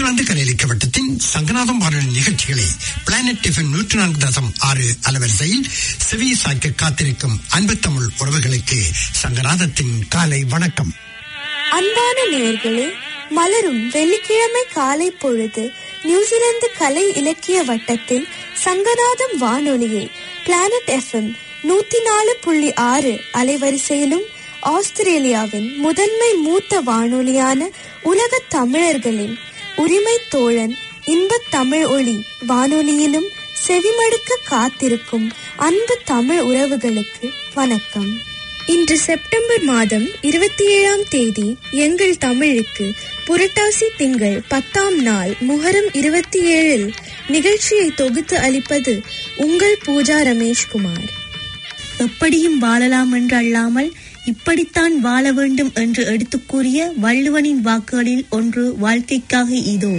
New Zealand கலையளிக்க வட்டத்தின் சங்கநாதம் வானொலி நிகழ்ச்சிகளை பிளானட் டிஃபன் நூற்றி நான்கு தசம் ஆறு அலவரிசையில் செவி சாய்க்க காத்திருக்கும் அன்பு தமிழ் உறவுகளுக்கு சங்கநாதத்தின் காலை வணக்கம் அன்பான நேயர்களே மலரும் வெள்ளிக்கிழமை காலை பொழுது நியூசிலாந்து கலை இலக்கிய வட்டத்தில் சங்கநாதம் வானொலியை பிளானட் எஃப்எம் நூத்தி நாலு புள்ளி ஆறு அலைவரிசையிலும் ஆஸ்திரேலியாவின் முதன்மை மூத்த வானொலியான உலக தமிழர்களின் உரிமை தோழன் இன்பத் தமிழ் ஒளி வானொலியிலும் செவிமடுக்க காத்திருக்கும் அன்பு தமிழ் உறவுகளுக்கு வணக்கம் இன்று செப்டம்பர் மாதம் இருபத்தி ஏழாம் தேதி எங்கள் தமிழுக்கு புரட்டாசி திங்கள் பத்தாம் நாள் முகரம் இருபத்தி ஏழில் நிகழ்ச்சியை தொகுத்து அளிப்பது உங்கள் பூஜா ரமேஷ்குமார் எப்படியும் வாழலாம் என்று அல்லாமல் இப்படித்தான் வாழ வேண்டும் என்று எடுத்துக் கூறிய வள்ளுவனின் வாக்குகளில் ஒன்று வாழ்க்கைக்காக இதோ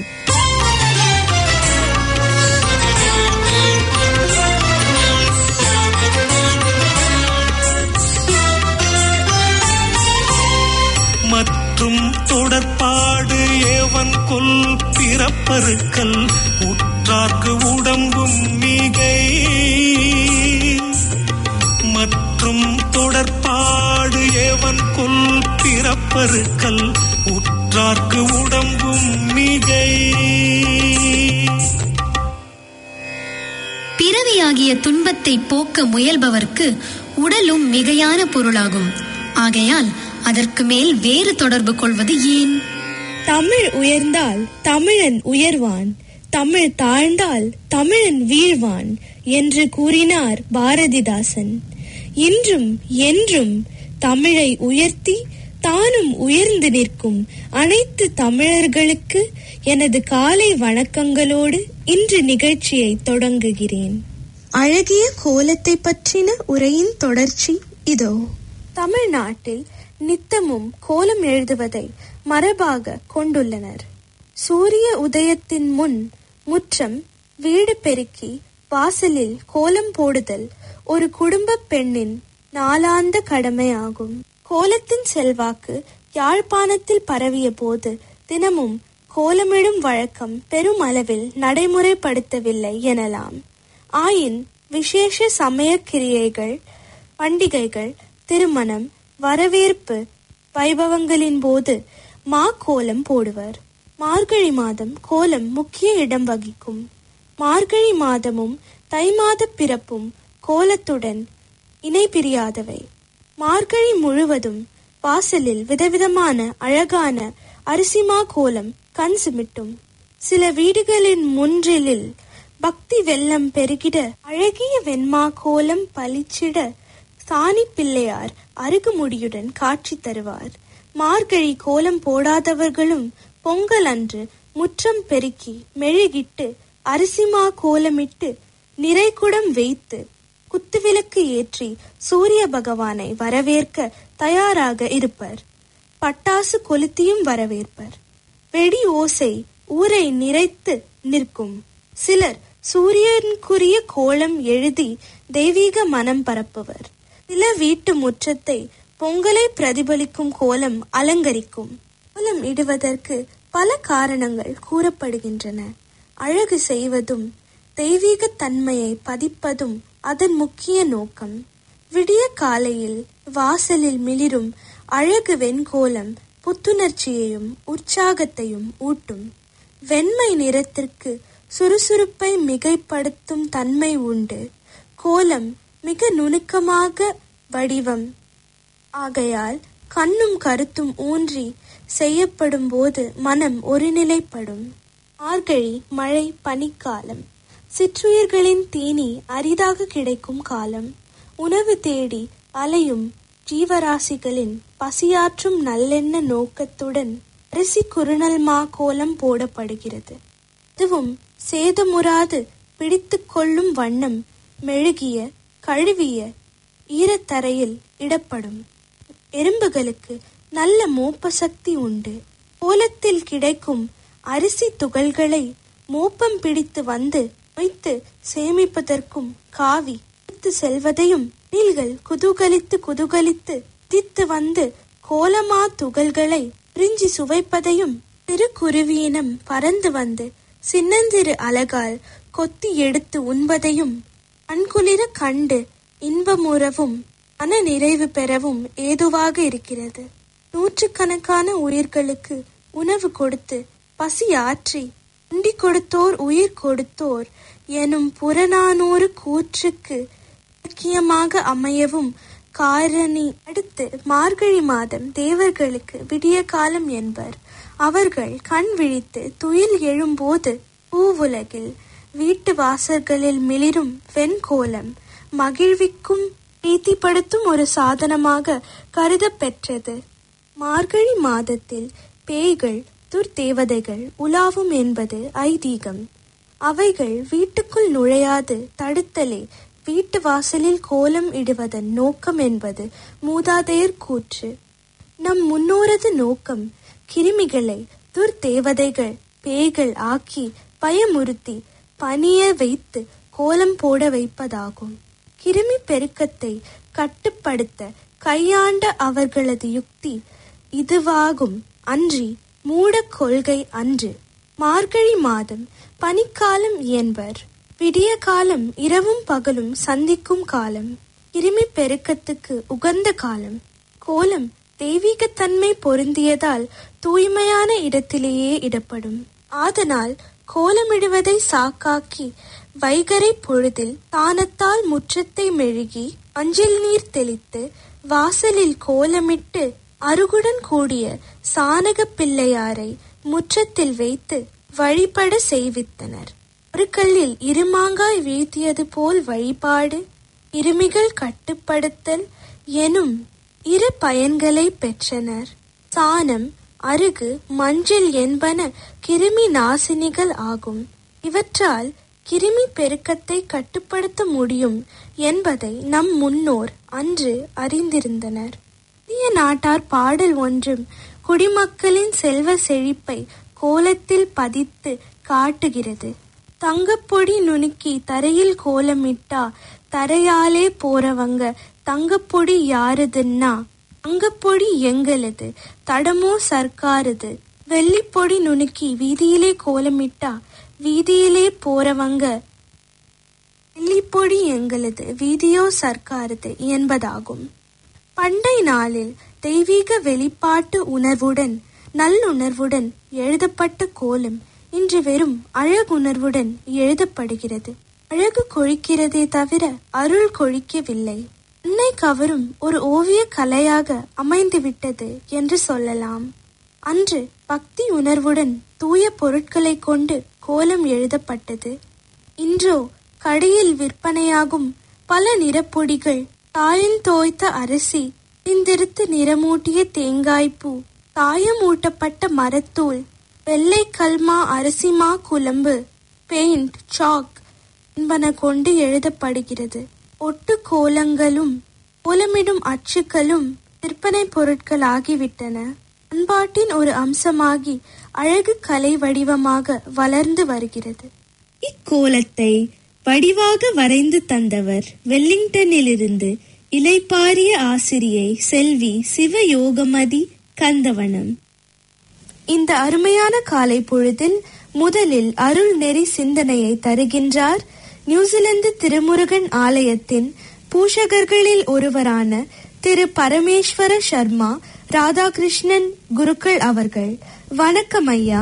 மற்றும் தொடர்பாடு ஏவன் கொல் பிறப்பருக்கல் உற்றார்க்கு உடம்பும் மிகை மற்றும் தொடர்பாடு ஏவன் கொல் பிறப்பருக்கல் உற்றார்க்கு உடம்பும் மிகை பிறவியாகிய துன்பத்தை போக்க முயல்பவர்க்கு உடலும் மிகையான பொருளாகும் ஆகையால் அதற்கு மேல் வேறு தொடர்பு கொள்வது ஏன் தமிழ் உயர்ந்தால் தமிழன் உயர்வான் தமிழ் தாழ்ந்தால் தமிழன் வீழ்வான் என்று கூறினார் பாரதிதாசன் இன்றும் என்றும் தமிழை உயர்த்தி தானும் உயர்ந்து நிற்கும் அனைத்து தமிழர்களுக்கு எனது காலை வணக்கங்களோடு இன்று நிகழ்ச்சியை தொடங்குகிறேன் அழகிய கோலத்தை பற்றின உரையின் தொடர்ச்சி இதோ தமிழ்நாட்டில் நித்தமும் கோலம் எழுதுவதை மரபாக கொண்டுள்ளனர் சூரிய உதயத்தின் முன் முற்றம் வீடு பெருக்கி வாசலில் கோலம் போடுதல் ஒரு குடும்ப பெண்ணின் நாளாந்த கடமையாகும் கோலத்தின் செல்வாக்கு யாழ்ப்பாணத்தில் பரவிய போது தினமும் கோலமிடும் வழக்கம் பெரும் அளவில் நடைமுறைப்படுத்தவில்லை எனலாம் ஆயின் விசேஷ சமய கிரியைகள் பண்டிகைகள் திருமணம் வரவேற்பு வைபவங்களின் போது மா கோலம் போடுவர் மார்கழி மாதம் கோலம் முக்கிய இடம் வகிக்கும் மார்கழி மாதமும் தை மாத பிறப்பும் கோலத்துடன் இணை பிரியாதவை மார்கழி முழுவதும் வாசலில் விதவிதமான அழகான அரிசிமா கோலம் கண் சிமிட்டும் சில வீடுகளின் முன்றிலில் பக்தி வெள்ளம் பெருகிட அழகிய வெண்மா கோலம் பளிச்சிட சாணி பிள்ளையார் அருகுமுடியுடன் காட்சி தருவார் மார்கழி கோலம் போடாதவர்களும் பொங்கல் அன்று முற்றம் பெருக்கி மெழுகிட்டு அரிசிமா கோலமிட்டு நிறைகுடம் வைத்து குத்துவிளக்கு ஏற்றி சூரிய பகவானை வரவேற்க தயாராக இருப்பர் பட்டாசு கொளுத்தியும் வரவேற்பர் வெடி ஓசை ஊரை நிறைத்து நிற்கும் சிலர் சூரியனுக்குரிய கோலம் எழுதி தெய்வீக மனம் பரப்புவர் சில வீட்டு முற்றத்தை பொங்கலை பிரதிபலிக்கும் கோலம் அலங்கரிக்கும் கோலம் இடுவதற்கு பல காரணங்கள் கூறப்படுகின்றன அழகு செய்வதும் தெய்வீக தன்மையை பதிப்பதும் அதன் முக்கிய நோக்கம் விடிய காலையில் வாசலில் மிளிரும் அழகு வெண்கோலம் புத்துணர்ச்சியையும் உற்சாகத்தையும் ஊட்டும் வெண்மை நிறத்திற்கு சுறுசுறுப்பை மிகைப்படுத்தும் தன்மை உண்டு கோலம் மிக நுணுக்கமாக வடிவம் ஆகையால் கண்ணும் கருத்தும் ஊன்றி செய்யப்படும் போது மனம் ஒருநிலைப்படும் மார்கழி மழை பனிக்காலம் சிற்றுயிர்களின் தீனி அரிதாக கிடைக்கும் காலம் உணவு தேடி அலையும் ஜீவராசிகளின் பசியாற்றும் நல்லெண்ண நோக்கத்துடன் அரிசி குறுநல் மா கோலம் போடப்படுகிறது அதுவும் சேதமுறாது பிடித்து கொள்ளும் வண்ணம் மெழுகிய கழுவிய ஈரத்தரையில் இடப்படும் எறும்புகளுக்கு நல்ல மோப்ப சக்தி உண்டு கோலத்தில் கிடைக்கும் அரிசி துகள்களை மோப்பம் பிடித்து வந்து வைத்து சேமிப்பதற்கும் காவி எடுத்து செல்வதையும் நீல்கள் குதூகலித்து குதூகலித்து தித்து வந்து கோலமா துகள்களை பிரிஞ்சி சுவைப்பதையும் திருக்குருவியினம் பறந்து வந்து சின்னந்திரு அலகால் கொத்தி எடுத்து உண்பதையும் கண்குளிர கண்டு இன்பமுறவும் மன நிறைவு பெறவும் ஏதுவாக இருக்கிறது நூற்றுக்கணக்கான உயிர்களுக்கு உணவு கொடுத்து பசி ஆற்றி உண்டி கொடுத்தோர் உயிர் கொடுத்தோர் எனும் புறநானூறு கூற்றுக்கு இலக்கியமாக அமையவும் காரணி அடுத்து மார்கழி மாதம் தேவர்களுக்கு விடிய காலம் என்பர் அவர்கள் கண் விழித்து துயில் எழும்போது பூவுலகில் வீட்டு வாசல்களில் மிளிரும் வெண்கோலம் மகிழ்விக்கும் பிரீத்திப்படுத்தும் ஒரு சாதனமாக கருதப் பெற்றது மார்கழி மாதத்தில் பேய்கள் துர்தேவதைகள் உலாவும் என்பது ஐதீகம் அவைகள் வீட்டுக்குள் நுழையாது தடுத்தலே வீட்டு வாசலில் கோலம் இடுவதன் நோக்கம் என்பது மூதாதையர் கூற்று நம் முன்னோரது நோக்கம் கிருமிகளை துர்தேவதைகள் பேய்கள் ஆக்கி பயமுறுத்தி பணிய வைத்து கோலம் போட வைப்பதாகும் கிருமி பெருக்கத்தை கட்டுப்படுத்த கையாண்ட அவர்களது யுக்தி இதுவாகும் அன்றி மூடக் கொள்கை அன்று மார்கழி மாதம் பனிக்காலம் என்பர் விடிய காலம் இரவும் பகலும் சந்திக்கும் காலம் கிருமி பெருக்கத்துக்கு உகந்த காலம் கோலம் தெய்வீகத்தன்மை பொருந்தியதால் தூய்மையான இடத்திலேயே இடப்படும் ஆதலால் கோலமிடுவதை சாக்காக்கி வைகரை பொழுதில் தானத்தால் முற்றத்தை மெழுகி அஞ்சில் நீர் தெளித்து வாசலில் கோலமிட்டு அருகுடன் கூடிய சானகப் பிள்ளையாரை முற்றத்தில் வைத்து வழிபட செய்வித்தனர் ஒரு கல்லில் இருமாங்காய் வீழ்த்தியது போல் வழிபாடு இருமிகள் கட்டுப்படுத்தல் எனும் இரு பயன்களை பெற்றனர் சாணம் அருகு மஞ்சள் என்பன கிருமி நாசினிகள் ஆகும் இவற்றால் கிருமி பெருக்கத்தை கட்டுப்படுத்த முடியும் என்பதை நம் முன்னோர் அன்று அறிந்திருந்தனர் இந்திய நாட்டார் பாடல் ஒன்றும் குடிமக்களின் செல்வ செழிப்பை கோலத்தில் பதித்து காட்டுகிறது தங்கப்பொடி நுணுக்கி தரையில் கோலமிட்டா தரையாலே போறவங்க தங்கப்பொடி யாருதுன்னா தங்கப்பொடி எங்களது தடமோ சர்க்காருது வெள்ளிப்பொடி நுணுக்கி வீதியிலே கோலமிட்டா வீதியிலே போறவங்க வெள்ளிப்பொடி எங்களது வீதியோ சர்க்காருது என்பதாகும் பண்டை நாளில் தெய்வீக வெளிப்பாட்டு உணர்வுடன் நல்லுணர்வுடன் எழுதப்பட்ட கோலம் இன்று வெறும் அழகுணர்வுடன் எழுதப்படுகிறது அழகு கொழிக்கிறதே தவிர அருள் கொழிக்கவில்லை என்னை கவரும் ஒரு ஓவிய கலையாக அமைந்துவிட்டது என்று சொல்லலாம் அன்று பக்தி உணர்வுடன் தூய பொருட்களை கொண்டு கோலம் எழுதப்பட்டது இன்றோ கடையில் விற்பனையாகும் பல நிறப்பொடிகள் தாயில் தோய்த்த அரிசி பிந்திருத்து நிறமூட்டிய தேங்காய்ப்பூ தாயமூட்டப்பட்ட மரத்தூள் வெள்ளை கல்மா அரிசிமா குழம்பு பெயிண்ட் சாக் என்பன கொண்டு எழுதப்படுகிறது ஒட்டு கோலங்களும் கோலமிடும் அச்சுக்களும் விற்பனை பொருட்கள் ஆகிவிட்டன பண்பாட்டின் ஒரு அம்சமாகி அழகு கலை வடிவமாக வளர்ந்து வருகிறது இக்கோலத்தை வடிவாக வரைந்து தந்தவர் வெல்லிங்டனிலிருந்து இலைப்பாரிய ஆசிரியை செல்வி சிவயோகமதி கந்தவனம் இந்த அருமையான காலை பொழுதில் முதலில் அருள் நெறி சிந்தனையை தருகின்றார் நியூசிலாந்து திருமுருகன் ஆலயத்தின் பூஷகர்களில் ஒருவரான திரு பரமேஸ்வர சர்மா ராதாகிருஷ்ணன் குருக்கள் அவர்கள் வணக்கம் ஐயா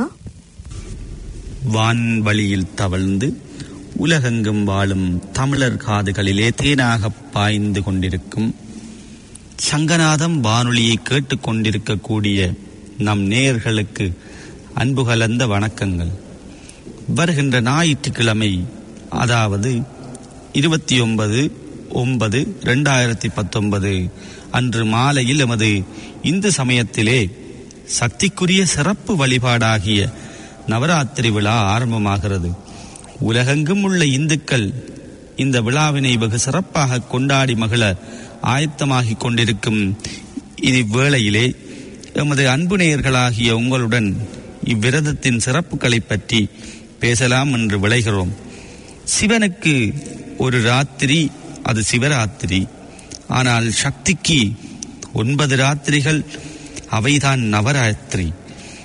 வான்வழியில் தவழ்ந்து உலகெங்கும் வாழும் தமிழர் காதுகளிலே தேனாக பாய்ந்து கொண்டிருக்கும் சங்கநாதம் வானொலியை கேட்டுக்கொண்டிருக்கக்கூடிய நம் நேயர்களுக்கு அன்பு கலந்த வணக்கங்கள் வருகின்ற ஞாயிற்றுக்கிழமை அதாவது இருபத்தி ஒன்பது ஒன்பது ரெண்டாயிரத்தி பத்தொன்பது அன்று மாலையில் எமது இந்து சமயத்திலே சக்திக்குரிய சிறப்பு வழிபாடாகிய நவராத்திரி விழா ஆரம்பமாகிறது உலகெங்கும் உள்ள இந்துக்கள் இந்த விழாவினை வெகு சிறப்பாக கொண்டாடி மகிழ ஆயத்தமாகிக் கொண்டிருக்கும் இவ்வேளையிலே எமது அன்பு நேயர்களாகிய உங்களுடன் இவ்விரதத்தின் சிறப்புகளை பற்றி பேசலாம் என்று விளைகிறோம் சிவனுக்கு ஒரு ராத்திரி அது சிவராத்திரி ஆனால் சக்திக்கு ஒன்பது ராத்திரிகள் அவைதான் நவராத்திரி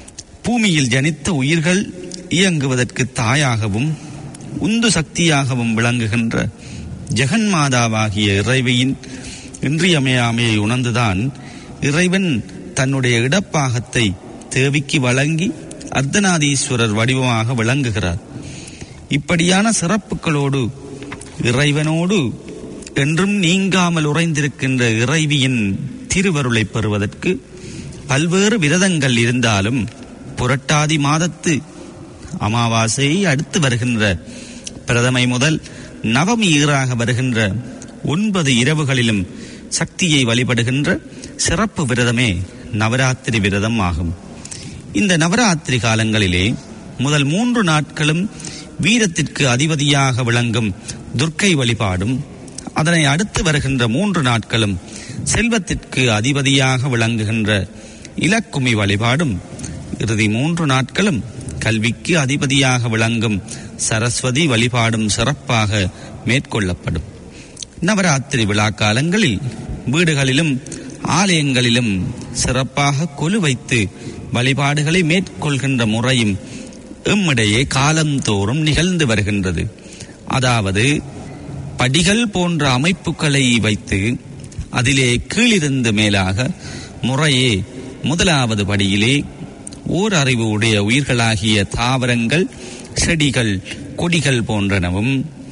பூமியில் ஜனித்த உயிர்கள் இயங்குவதற்கு தாயாகவும் உந்து சக்தியாகவும் விளங்குகின்ற ஜெகன்மாதாவாகிய இறைவியின் இன்றியமையாமையை உணர்ந்துதான் இறைவன் தன்னுடைய இடப்பாகத்தை தேவிக்கு வழங்கி அர்த்தநாதீஸ்வரர் வடிவமாக விளங்குகிறார் இப்படியான சிறப்புகளோடு இறைவனோடு என்றும் நீங்காமல் உறைந்திருக்கின்ற இறைவியின் திருவருளை பெறுவதற்கு பல்வேறு விரதங்கள் இருந்தாலும் புரட்டாதி மாதத்து அமாவாசையை அடுத்து வருகின்ற பிரதமை முதல் நவமி ஈறாக வருகின்ற ஒன்பது இரவுகளிலும் சக்தியை வழிபடுகின்ற சிறப்பு விரதமே நவராத்திரி விரதம் ஆகும் இந்த நவராத்திரி காலங்களிலே முதல் மூன்று நாட்களும் வீரத்திற்கு அதிபதியாக விளங்கும் துர்க்கை வழிபாடும் அதனை அடுத்து வருகின்ற மூன்று நாட்களும் செல்வத்திற்கு அதிபதியாக விளங்குகின்ற இலக்குமி வழிபாடும் இறுதி மூன்று நாட்களும் கல்விக்கு அதிபதியாக விளங்கும் சரஸ்வதி வழிபாடும் சிறப்பாக மேற்கொள்ளப்படும் நவராத்திரி விழா காலங்களில் வீடுகளிலும் ஆலயங்களிலும் சிறப்பாக கொலு வைத்து வழிபாடுகளை மேற்கொள்கின்ற முறையும் எம்மிடையே காலந்தோறும் நிகழ்ந்து வருகின்றது அதாவது படிகள் போன்ற அமைப்புகளை வைத்து அதிலே கீழிருந்து மேலாக முறையே முதலாவது படியிலே ஓர் அறிவு உடைய உயிர்களாகிய தாவரங்கள் செடிகள் கொடிகள் போன்றனவும்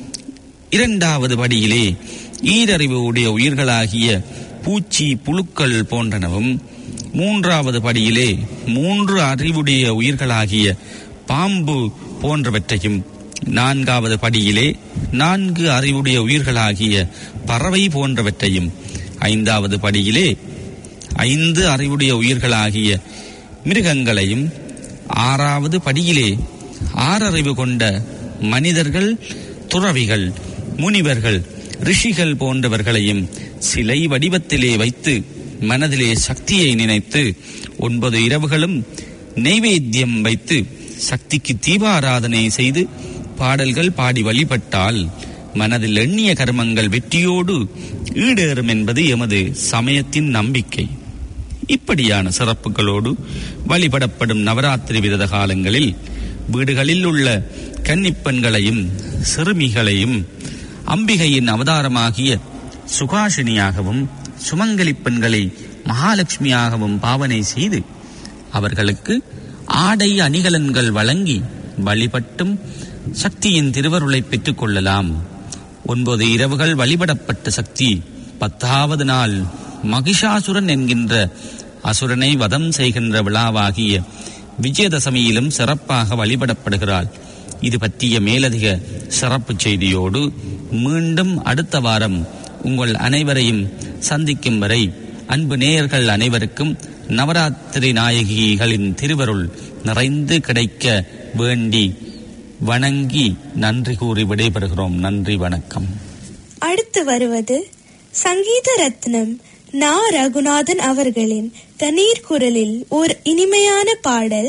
இரண்டாவது படியிலே ஈரறிவு உடைய உயிர்களாகிய பூச்சி புழுக்கள் போன்றனவும் மூன்றாவது படியிலே மூன்று அறிவுடைய உயிர்களாகிய பாம்பு போன்றவற்றையும் நான்காவது படியிலே நான்கு அறிவுடைய உயிர்களாகிய பறவை போன்றவற்றையும் ஐந்தாவது படியிலே ஐந்து அறிவுடைய உயிர்களாகிய மிருகங்களையும் ஆறாவது படியிலே ஆறறிவு கொண்ட மனிதர்கள் துறவிகள் முனிவர்கள் ரிஷிகள் போன்றவர்களையும் சிலை வடிவத்திலே வைத்து மனதிலே சக்தியை நினைத்து ஒன்பது இரவுகளும் நெய்வேத்தியம் வைத்து சக்திக்கு தீபாராதனை செய்து பாடல்கள் பாடி வழிபட்டால் மனதில் எண்ணிய கர்மங்கள் வெற்றியோடு ஈடேறும் என்பது எமது சமயத்தின் நம்பிக்கை இப்படியான சிறப்புகளோடு வழிபடப்படும் நவராத்திரி விரத காலங்களில் வீடுகளில் உள்ள கன்னிப்பெண்களையும் சிறுமிகளையும் அம்பிகையின் அவதாரமாகிய சுகாசினியாகவும் சுமங்கலி பெண்களை மகாலட்சுமியாகவும் பாவனை செய்து அவர்களுக்கு ஆடை அணிகலன்கள் வழங்கி வழிபட்டும் சக்தியின் திருவருளை பெற்றுக் கொள்ளலாம் ஒன்பது இரவுகள் வழிபடப்பட்ட சக்தி பத்தாவது நாள் மகிஷாசுரன் என்கின்ற அசுரனை வதம் செய்கின்ற விழாவாகிய விஜயதசமியிலும் சிறப்பாக வழிபடப்படுகிறாள் இது பற்றிய மேலதிக சிறப்பு செய்தியோடு மீண்டும் அடுத்த வாரம் உங்கள் அனைவரையும் சந்திக்கும் வரை அன்பு நேயர்கள் அனைவருக்கும் நவராத்திரி நாயகிகளின் திருவருள் நிறைந்து கிடைக்க வேண்டி வணங்கி நன்றி கூறி விடைபெறுகிறோம் நன்றி வணக்கம் அடுத்து வருவது சங்கீத ரத்னம் நா ரகுநாதன் அவர்களின் தண்ணீர் குரலில் ஒரு இனிமையான பாடல்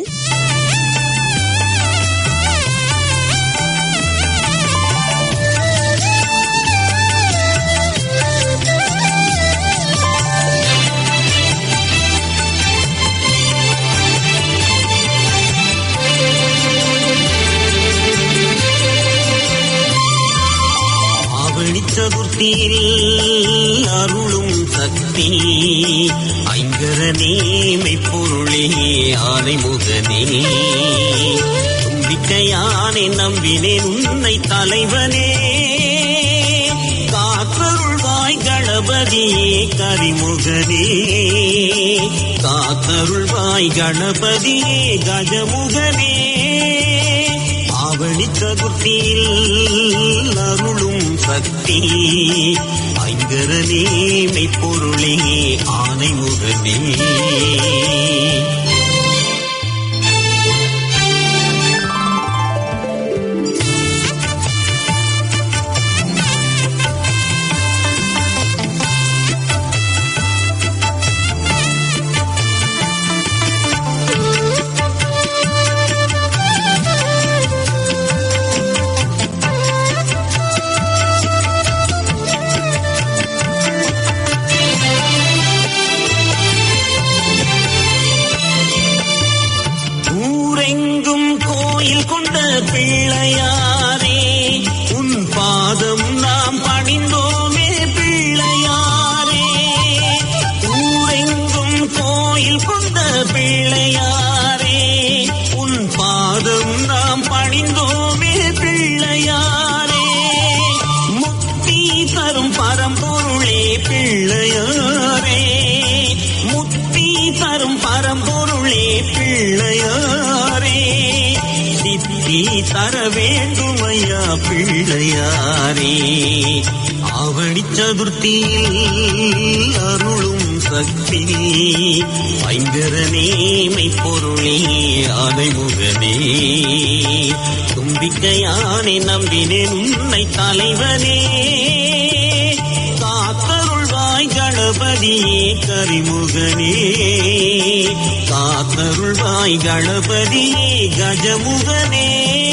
ஆவணி சதுர்த்தியில் அருளும் சக்தி ஐங்கரனே மெய்ப்பொருளே ஆனைமுகனே தும்பிக்கையானே நம்பினேன் உன்னை தலைவனே காத்தருள்வாய் கணபதியே கரிமுகனே காத்தருள்வாய் கணபதியே கஜமுகனே ஆவணி சதுர்த்தியில் அருளும் சக்தி ஐங்கரனே மெய்ப்பொருளே ஆனைமுகனே தரும் பரம்பொருளே பிள்ளையாரே முத்தி தரும் பரம்பொருளே பிள்ளையாரே சித்தி தர வேண்டுமையா பிள்ளையாரே ஆவணி சதுர்த்தியில் அருளும் சக்தி ஐங்கரனே மெய்ப்பொருளே அனைமுகனே தும்பிக்கையானே நம்பினேன் உன்னை தலைவனே காத்தருள்வாய் கணபதியே கரிமுகனே காத்தருள்வாய் கணபதியே கஜமுகனே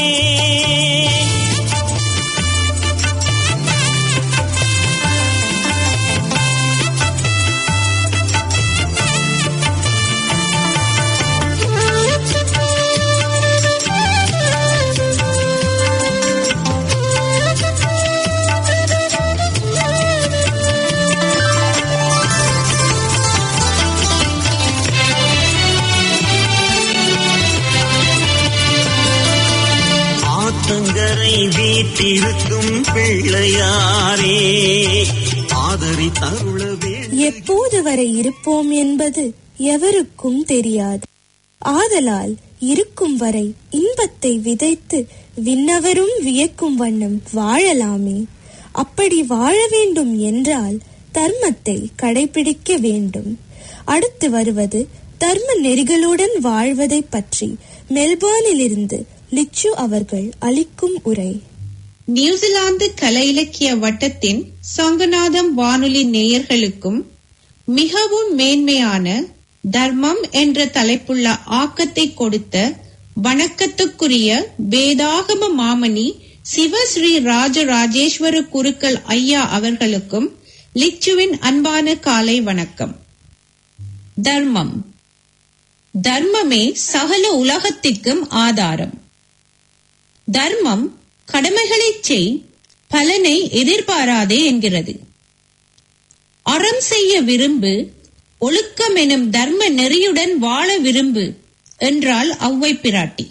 ஆத்தங்கரை வீட்டிருக்கும் பிள்ளையாரே ஆதரி தருள வேண்டும் எப்போது வரை இருப்போம் என்பது எவருக்கும் தெரியாது ஆதலால் இருக்கும் வரை இன்பத்தை விதைத்து விண்ணவரும் வியக்கும் வண்ணம் வாழலாமே அப்படி வாழ வேண்டும் என்றால் தர்மத்தை கடைபிடிக்க வேண்டும் அடுத்து வருவது தர்ம நெறிகளுடன் வாழ்வதை பற்றி மெல்போர்னிலிருந்து லிச்சு அவர்கள் அளிக்கும் உரை நியூசிலாந்து கலை இலக்கிய வட்டத்தின் சங்கநாதம் வானொலி நேயர்களுக்கும் மிகவும் மேன்மையான தர்மம் என்ற தலைப்புள்ள ஆக்கத்தை கொடுத்த வணக்கத்துக்குரிய வேதாகம மாமணி சிவஸ்ரீ ராஜராஜேஸ்வர குருக்கள் ஐயா அவர்களுக்கும் லிச்சுவின் அன்பான காலை வணக்கம் தர்மம் தர்மமே சகல உலகத்திற்கும் ஆதாரம் தர்மம் கடமைகளைச் செய் பலனை எதிர்பாராதே என்கிறது அறம் செய்ய விரும்பு ஒழுக்கம் எனும் தர்ம நெறியுடன் வாழ விரும்பு என்றால் ஔவை பிராட்டி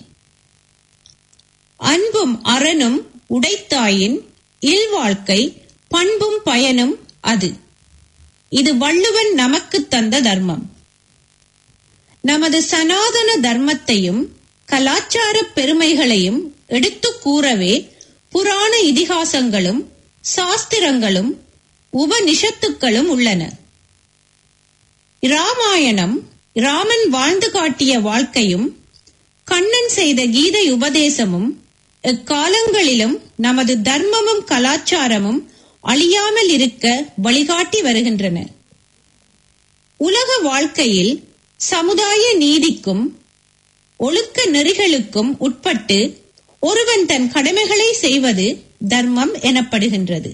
அன்பும் அறனும் உடைத்தாயின் இல்வாழ்க்கை பண்பும் பயனும் அது இது வள்ளுவன் நமக்கு தந்த தர்மம் நமது சனாதன தர்மத்தையும் கலாச்சார பெருமைகளையும் எடுத்துக் கூறவே புராண இதிகாசங்களும் சாஸ்திரங்களும் உபனிஷத்துக்களும் உள்ளன இராமாயணம் ராமன் வாழ்ந்து காட்டிய வாழ்க்கையும் கண்ணன் செய்த கீதை உபதேசமும் எக்காலங்களிலும் நமது தர்மமும் கலாச்சாரமும் அழியாமல் இருக்க வழிகாட்டி வருகின்றன உலக வாழ்க்கையில் சமுதாய நீதிக்கும் ஒழுக்க நெறிகளுக்கும் உட்பட்டு ஒருவன் தன் கடமைகளை செய்வது தர்மம் எனப்படுகின்றது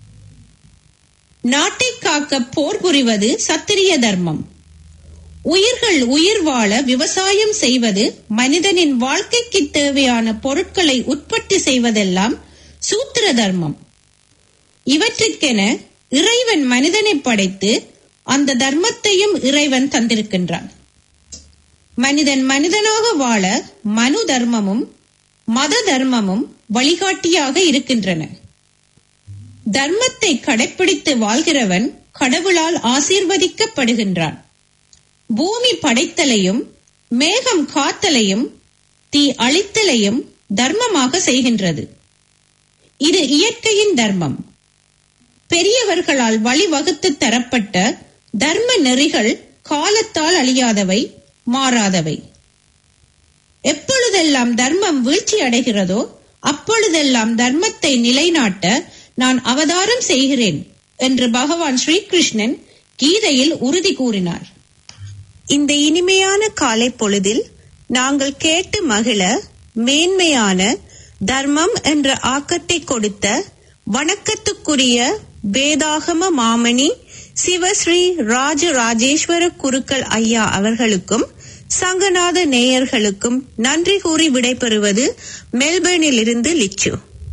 நாட்டை காக்க போர் புரிவது சத்திரிய தர்மம் உயிர்கள் உயிர் வாழ விவசாயம் செய்வது மனிதனின் வாழ்க்கைக்கு தேவையான பொருட்களை உற்பத்தி செய்வதெல்லாம் சூத்திர தர்மம் இவற்றிற்கென இறைவன் மனிதனை படைத்து அந்த தர்மத்தையும் இறைவன் தந்திருக்கின்றான் மனிதன் மனிதனாக வாழ மனு தர்மமும் மத தர்மமும் வழிகாட்டியாக இருக்கின்றன தர்மத்தை கடைப்பிடித்து வாழ்கிறவன் கடவுளால் ஆசீர்வதிக்கப்படுகின்றான் பூமி படைத்தலையும் மேகம் காத்தலையும் தீ அழித்தலையும் தர்மமாக செய்கின்றது இது இயற்கையின் தர்மம் பெரியவர்களால் வழிவகுத்து தரப்பட்ட தர்ம நெறிகள் காலத்தால் அழியாதவை மாறாதவை எப்பொழுதெல்லாம் தர்மம் வீழ்ச்சி அடைகிறதோ அப்பொழுதெல்லாம் தர்மத்தை நிலைநாட்ட நான் அவதாரம் செய்கிறேன் என்று பகவான் ஸ்ரீகிருஷ்ணன் கீதையில் உறுதி கூறினார் இந்த இனிமையான காலை பொழுதில் நாங்கள் கேட்டு மகிழ மேன்மையான தர்மம் என்ற ஆக்கத்தை கொடுத்த வணக்கத்துக்குரிய வேதாகம மாமணி சிவஸ்ரீ ராஜராஜேஸ்வர குருக்கள் ஐயா அவர்களுக்கும் சங்கநாத நேயர்களுக்கும் நன்றி கூறி விடைபெறுவது மெல்பர்னில் இருந்து லிச்சு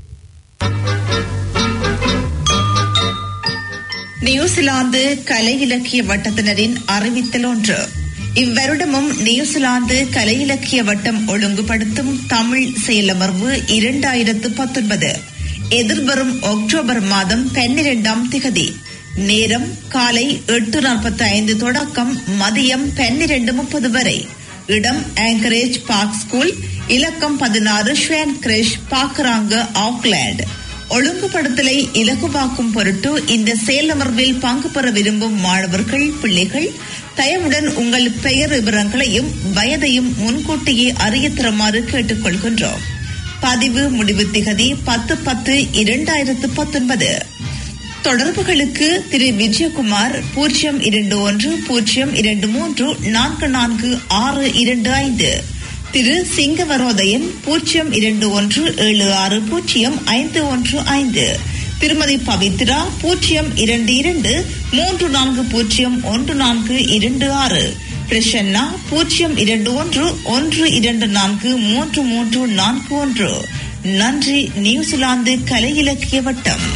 நியூசிலாந்து கலை இலக்கிய வட்டத்தினரின் அறிவித்தல் ஒன்று இவ்வருடமும் நியூசிலாந்து கலை இலக்கிய வட்டம் ஒழுங்குபடுத்தும் தமிழ் செயலமர்வு இரண்டாயிரத்து பத்தொன்பது எதிர்வரும் அக்டோபர் மாதம் பன்னிரெண்டாம் திகதி நேரம் காலை எட்டு நாற்பத்தி ஐந்து தொடக்கம் மதியம் பன்னிரண்டு முப்பது வரை இடம் ஆங்கரேஜ் பார்க் ஸ்கூல் இலக்கம் பதினாறு ஷ்வேன் கிரிஷ் பாக்கராங்க ஆக்லாண்ட் ஒழுங்குபடுத்தலை இலகுவாக்கும் பொருட்டு இந்த செயலமர்வில் பங்கு பெற விரும்பும் மாணவர்கள் பிள்ளைகள் தயவுடன் உங்கள் பெயர் விவரங்களையும் வயதையும் முன்கூட்டியே அறிய தருமாறு கேட்டுக்கொள்கின்றோம் பதிவு முடிவு திகதி பத்து பத்து இரண்டாயிரத்து பத்தொன்பது தொடர்புகளுக்கு திரு விஜயகுமார் பூஜ்ஜியம் இரண்டு ஒன்று பூஜ்ஜியம் இரண்டு மூன்று நான்கு நான்கு ஆறு இரண்டு ஐந்து திரு சிங்கவரோதயன் பூஜ்ஜியம் இரண்டு ஒன்று ஏழு ஆறு பூஜ்ஜியம் ஐந்து ஒன்று ஐந்து திருமதி பவித்ரா பூஜ்ஜியம் இரண்டு இரண்டு மூன்று நான்கு பூஜ்ஜியம் ஒன்று நான்கு இரண்டு ஆறு பிரசன்னா பூஜ்ஜியம் இரண்டு ஒன்று ஒன்று இரண்டு நான்கு மூன்று மூன்று நான்கு ஒன்று நன்றி நியூசிலாந்து கலை இலக்கிய வட்டம்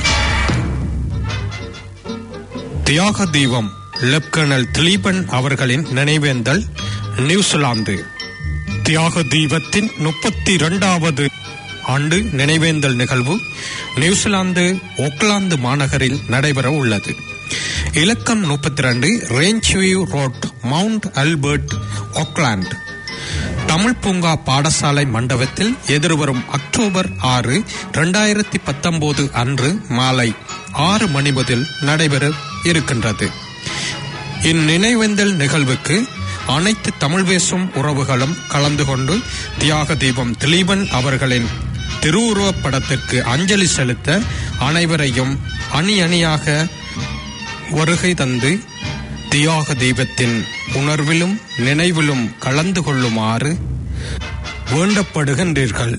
தியாக தீபம் லெப்டினல் திலீபன் அவர்களின் நினைவேந்தல் நியூசிலாந்து தியாக தீபத்தின் முப்பத்தி இரண்டாவது ஆண்டு நினைவேந்தல் நிகழ்வு நியூசிலாந்து ஓக்லாந்து மாநகரில் நடைபெற உள்ளது இலக்கம் முப்பத்தி ரெண்டு range view road mount Albert Auckland Tamil பூங்கா பாடசாலை மண்டபத்தில் எதிர்வரும் அக்டோபர் ஆறு இரண்டாயிரத்தி பத்தொன்பது அன்று மாலை ஆறு மணி முதல் நடைபெற இருக்கின்றது இந்நினைவேந்தல் நிகழ்வுக்கு அனைத்து தமிழ் பேசும் உறவுகளும் கலந்து கொண்டு தியாக தீபம் திலீபன் அவர்களின் திருவுருவப் படத்திற்கு அஞ்சலி செலுத்த அனைவரையும் அணி அணியாக வருகை தந்து தியாக தீபத்தின் உணர்விலும் நினைவிலும் கலந்து கொள்ளுமாறு வேண்டப்படுகின்றீர்கள்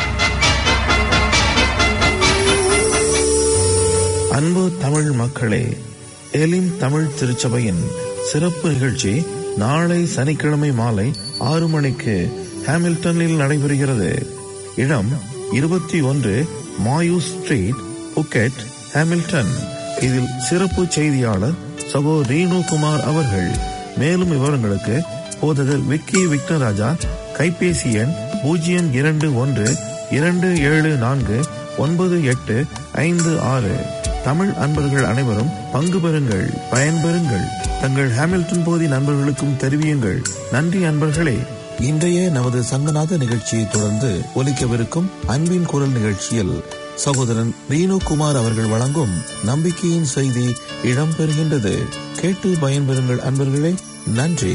அன்பு தமிழ் மக்களே எலிம் தமிழ் திருச்சபையின் சிறப்பு நிகழ்ச்சி நாளை சனிக்கிழமை மாலை ஆறு மணிக்கு ஹாமில்டனில் நடைபெறுகிறது இடம் இருபத்தி ஒன்று மாயூ ஸ்ட்ரீட் புக்கெட் ஹாமில்டன் இதில் சிறப்பு செய்தியாளர் சகோ ரீனு குமார் அவர்கள் மேலும் விவரங்களுக்கு போதகர் விக்கி விக்னராஜா கைபேசி எண் பூஜ்ஜியம் இரண்டு ஒன்று இரண்டு ஏழு நான்கு ஒன்பது எட்டு ஐந்து ஆறு தமிழ் அன்பர்கள் அனைவரும் பங்கு பெறுங்கள் பயன்பெறுங்கள் தங்கள் ஹாமில்டன் பகுதி நண்பர்களுக்கும் தெரிவியுங்கள் நன்றி அன்பர்களே இன்றைய நமது சங்கநாத நிகழ்ச்சியை தொடர்ந்து ஒலிக்கவிருக்கும் அன்பின் குரல் நிகழ்ச்சியில் சகோதரன் ரீனு குமார் அவர்கள் வழங்கும் நம்பிக்கையின் செய்தி இடம்பெறுகின்றது கேட்டு பயன்பெறுங்கள் அன்பர்களே நன்றி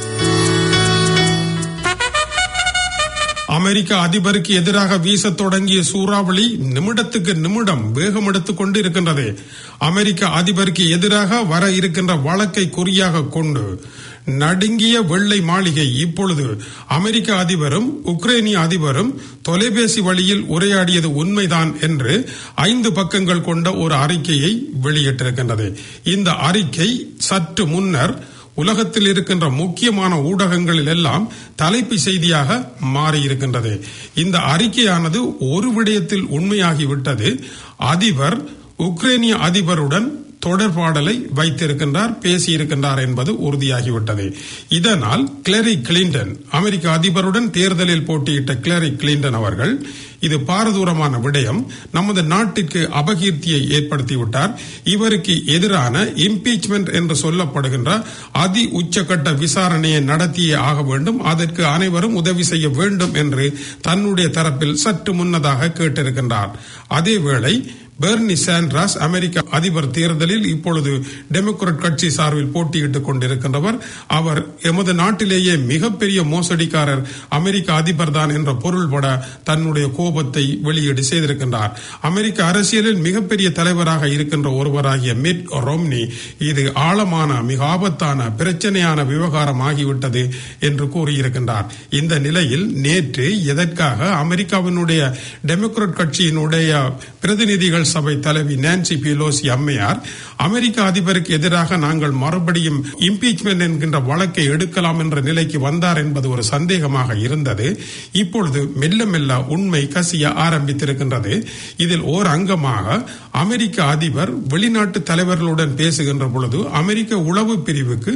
அமெரிக்க அதிபருக்கு எதிராக வீச தொடங்கிய சூறாவளி நிமிடத்துக்கு நிமிடம் வேகம் எடுத்துக் கொண்டு இருக்கின்றது அமெரிக்க அதிபருக்கு எதிராக வர இருக்கின்ற வழக்கை குறியாக கொண்டு நடுங்கிய வெள்ளை மாளிகை இப்பொழுது அமெரிக்க அதிபரும் உக்ரைனிய அதிபரும் தொலைபேசி வழியில் உரையாடியது உண்மைதான் என்று ஐந்து பக்கங்கள் கொண்ட ஒரு அறிக்கையை வெளியிட்டிருக்கின்றது இந்த அறிக்கை சற்று முன்னர் உலகத்தில் இருக்கின்ற முக்கியமான ஊடகங்களில் எல்லாம் தலைப்பு செய்தியாக மாறியிருக்கின்றது இந்த அறிக்கையானது ஒரு விடயத்தில் உண்மையாகிவிட்டது அதிபர் உக்ரைனிய அதிபருடன் தொடர்பாடலை வைத்திருக்கின்றார் பேசியிருக்கின்றார் என்பது உறுதியாகிவிட்டது இதனால் கிளரி கிளின்டன் அமெரிக்க அதிபருடன் தேர்தலில் போட்டியிட்ட கிளரி கிளின்டன் அவர்கள் இது பாரதூரமான விடயம் நமது நாட்டிற்கு அபகீர்த்தியை ஏற்படுத்திவிட்டார் இவருக்கு எதிரான இம்பீச்மெண்ட் என்று சொல்லப்படுகின்ற அதி உச்சகட்ட விசாரணையை நடத்தியே ஆக வேண்டும் அதற்கு அனைவரும் உதவி செய்ய வேண்டும் என்று தன்னுடைய தரப்பில் சற்று முன்னதாக கேட்டிருக்கின்றார் அதேவேளை பெர்னி சாண்ட்ராஸ் அமெரிக்க அதிபர் தேர்தலில் இப்பொழுது டெமோக்ராட் கட்சி சார்பில் போட்டியிட்டுக் கொண்டிருக்கின்றவர் அவர் எமது நாட்டிலேயே மிகப்பெரிய மோசடிக்காரர் அமெரிக்க அதிபர் தான் என்ற பொருள்பட தன்னுடைய கோபத்தை வெளியீடு செய்திருக்கின்றார் அமெரிக்க அரசியலில் மிகப்பெரிய தலைவராக இருக்கின்ற ஒருவராகிய மிட் ரொம்னி இது ஆழமான மிக ஆபத்தான பிரச்சனையான விவகாரம் ஆகிவிட்டது என்று கூறியிருக்கின்றார் இந்த நிலையில் நேற்று எதற்காக அமெரிக்காவினுடைய டெமோக்ராட் கட்சியினுடைய பிரதிநிதிகள் சபை தலைவி நான்சி பிலோசி அம்மையார் அமெரிக்க அதிபருக்கு எதிராக நாங்கள் மறுபடியும் இம்பீச்மெண்ட் என்கின்ற வழக்கை எடுக்கலாம் என்ற நிலைக்கு வந்தார் என்பது ஒரு சந்தேகமாக இருந்தது இப்பொழுது மெல்ல மெல்ல உண்மை கசிய ஆரம்பித்திருக்கின்றது இதில் ஓர் அங்கமாக அமெரிக்க அதிபர் வெளிநாட்டு தலைவர்களுடன் பேசுகின்ற பொழுது அமெரிக்க உளவு பிரிவுக்கு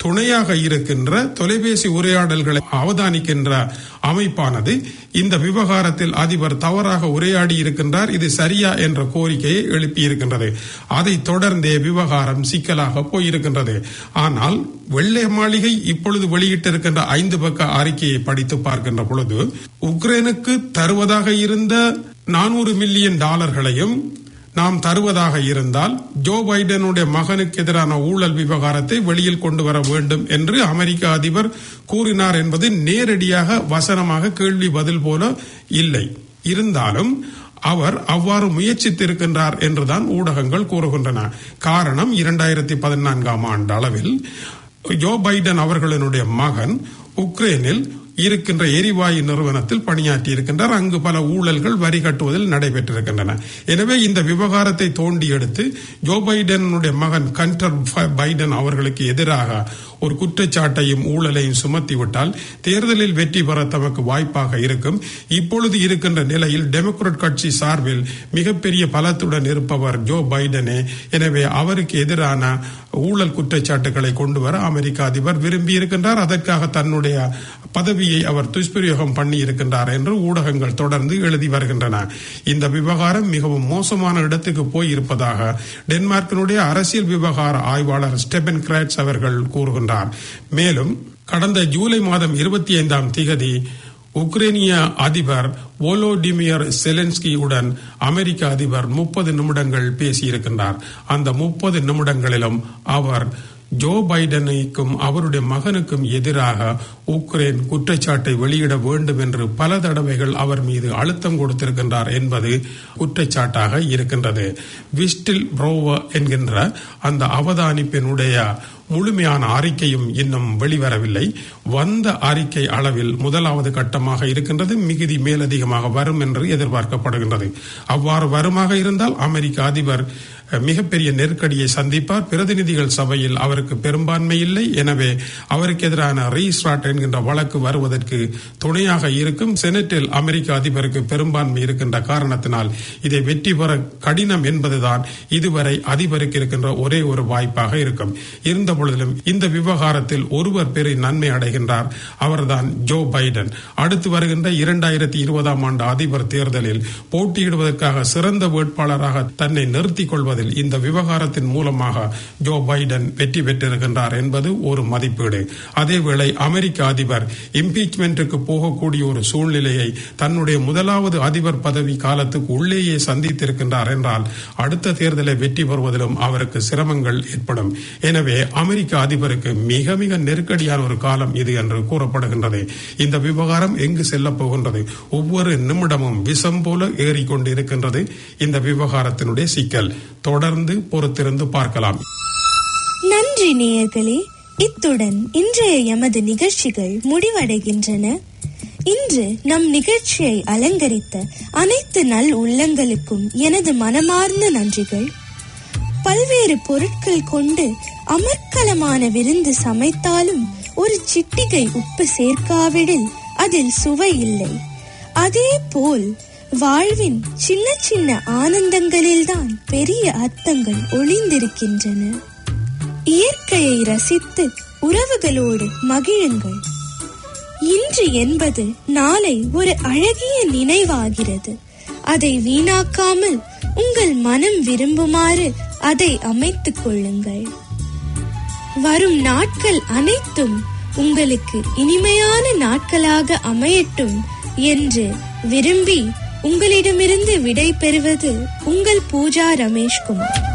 துணையாக இருக்கின்ற தொலைபேசி உரையாடல்களை அவதானிக்கின்ற அமைப்பானது இந்த விவகாரத்தில் அதிபர் தவறாக உரையாடி இருக்கின்றார் இது சரியா என்ற கோரிக்கையை எழுப்பியிருக்கின்றது அதை தொடர்ந்தே விவகாரம் சிக்கலாக போயிருக்கின்றது ஆனால் வெள்ளை மாளிகை இப்பொழுது வெளியிட்டிருக்கின்ற ஐந்து பக்க அறிக்கையை படித்து பார்க்கின்ற பொழுது உக்ரைனுக்கு தருவதாக இருந்த நானூறு மில்லியன் டாலர்களையும் நாம் தருவதாக இருந்தால் ஜோ பைடனுடைய மகனுக்கு எதிரான ஊழல் விவகாரத்தை வெளியில் கொண்டு வர வேண்டும் என்று அமெரிக்க அதிபர் கூறினார் என்பது நேரடியாக வசனமாக கேள்வி பதில் போல இல்லை இருந்தாலும் அவர் அவ்வாறு முயற்சித்திருக்கின்றார் என்றுதான் ஊடகங்கள் கூறுகின்றன காரணம் இரண்டாயிரத்தி பதினான்காம் ஆண்டு அளவில் ஜோ பைடன் அவர்களினுடைய மகன் உக்ரைனில் இருக்கின்ற எரிவாயு நிறுவனத்தில் பணியாற்றி இருக்கின்றார் அங்கு பல ஊழல்கள் வரி கட்டுவதில் நடைபெற்றிருக்கின்றன எனவே இந்த விவகாரத்தை தோண்டி எடுத்து ஜோ பைடனுடைய மகன் கண்டர் பைடன் அவர்களுக்கு எதிராக ஒரு குற்றச்சாட்டையும் ஊழலையும் சுமத்திவிட்டால் தேர்தலில் வெற்றி பெற தமக்கு வாய்ப்பாக இருக்கும் இப்பொழுது இருக்கின்ற நிலையில் டெமோக்ராட் கட்சி சார்பில் மிகப்பெரிய பலத்துடன் இருப்பவர் ஜோ பைடனே எனவே அவருக்கு எதிரான ஊழல் குற்றச்சாட்டுகளை கொண்டு வர அமெரிக்க அதிபர் விரும்பி இருக்கின்றார் அதற்காக தன்னுடைய பதவியை அவர் துஷ்பிரயோகம் பண்ணி இருக்கின்றார் என்று ஊடகங்கள் தொடர்ந்து எழுதி வருகின்றன இந்த விவகாரம் மிகவும் மோசமான இடத்துக்கு போய் இருப்பதாக டென்மார்க்கினுடைய அரசியல் விவகார ஆய்வாளர் ஸ்டெபன் கிராட்ஸ் அவர்கள் கூறுகின்றார் மேலும் கடந்த ஜூலை மாதம் இருபத்தி ஐந்தாம் திகதி உக்ரைனிய அதிபர் வோலோடிமியர் செலன்ஸ்கியுடன் அமெரிக்க அதிபர் முப்பது நிமிடங்கள் பேசியிருக்கின்றார் அந்த முப்பது நிமிடங்களிலும் அவர் ஜோ பைடனுக்கும் அவருடைய மகனுக்கும் எதிராக உக்ரைன் குற்றச்சாட்டை வெளியிட வேண்டும் என்று பல தடவைகள் அவர் மீது அழுத்தம் கொடுத்திருக்கின்றார் என்பது குற்றச்சாட்டாக இருக்கின்றது விஸ்டில் ப்ரோவ என்கின்ற அந்த அவதானிப்பினுடைய முழுமையான அறிக்கையும் இன்னும் வெளிவரவில்லை வந்த அறிக்கை அளவில் முதலாவது கட்டமாக இருக்கின்றது மிகுதி மேலதிகமாக வரும் என்று எதிர்பார்க்கப்படுகின்றது அவ்வாறு வருமாக இருந்தால் அமெரிக்க அதிபர் மிகப்பெரிய நெருக்கடியை சந்திப்பார் பிரதிநிதிகள் சபையில் அவருக்கு பெரும்பான்மை இல்லை எனவே அவருக்கு எதிரான ரீஸ்டார்ட் என்கின்ற வழக்கு வருவதற்கு துணையாக இருக்கும் செனட்டில் அமெரிக்க அதிபருக்கு பெரும்பான்மை இருக்கின்ற காரணத்தினால் இதை வெற்றி பெற கடினம் என்பதுதான் இதுவரை அதிபருக்கு இருக்கின்ற ஒரே ஒரு வாய்ப்பாக இருக்கும் இருந்த பொழுதிலும் இந்த விவகாரத்தில் ஒருவர் பெரிய நன்மை அடைகின்றார் அவர்தான் ஜோ பைடன் அடுத்து வருகின்ற இரண்டாயிரத்தி இருபதாம் ஆண்டு அதிபர் தேர்தலில் போட்டியிடுவதற்காக சிறந்த வேட்பாளராக தன்னை நிறுத்திக் கொள்வதில் இந்த விவகாரத்தின் மூலமாக ஜோ பைடன் வெற்றி பெற்றிருக்கின்றார் என்பது ஒரு மதிப்பீடு அதேவேளை அமெரிக்க அதிபர் இம்பீச்மெண்ட்டுக்கு போகக்கூடிய ஒரு சூழ்நிலையை தன்னுடைய முதலாவது அதிபர் பதவி காலத்துக்கு உள்ளேயே சந்தித்திருக்கின்றார் என்றால் அடுத்த தேர்தலை வெற்றி பெறுவதிலும் அவருக்கு சிரமங்கள் ஏற்படும் எனவே அமெரிக்க அதிபருக்கு மிக மிக நெருக்கடியான ஒரு காலம் இது என்று கூறப்படுகின்றது இந்த விவகாரம் எங்கு செல்ல போகின்றது ஒவ்வொரு நிமிடமும் விஷம் போல ஏறிக்கொண்டு இருக்கின்றது இந்த விவகாரத்தினுடைய சிக்கல் தொடர்ந்து பொறுத்திருந்து பார்க்கலாம் நன்றி நேயர்களே இத்துடன் இன்றைய எமது நிகழ்ச்சிகள் முடிவடைகின்றன இன்று நம் நிகழ்ச்சியை அலங்கரித்த அனைத்து நல் உள்ளங்களுக்கும் எனது மனமார்ந்த நன்றிகள் பல்வேறு பொருட்கள் கொண்டு அமர்க்கலமான விருந்து சமைத்தாலும் ஒரு சிட்டிகை உப்பு சேர்க்காவிடில் அதில் சுவை இல்லை அதே போல் வாழ்வின் சின்ன சின்ன ஆனந்தங்களில்தான் பெரிய அர்த்தங்கள் ஒளிந்திருக்கின்றன இயற்கையை ரசித்து உறவுகளோடு மகிழுங்கள் இன்று என்பது நாளை ஒரு அழகிய நினைவாகிறது அதை வீணாக்காமல் உங்கள் மனம் விரும்புமாறு அதை அமைத்துக் கொள்ளுங்கள் வரும் நாட்கள் அனைத்தும் உங்களுக்கு இனிமையான நாட்களாக அமையட்டும் என்று விரும்பி உங்களிடமிருந்து விடை பெறுவது உங்கள் பூஜா ரமேஷ்குமார்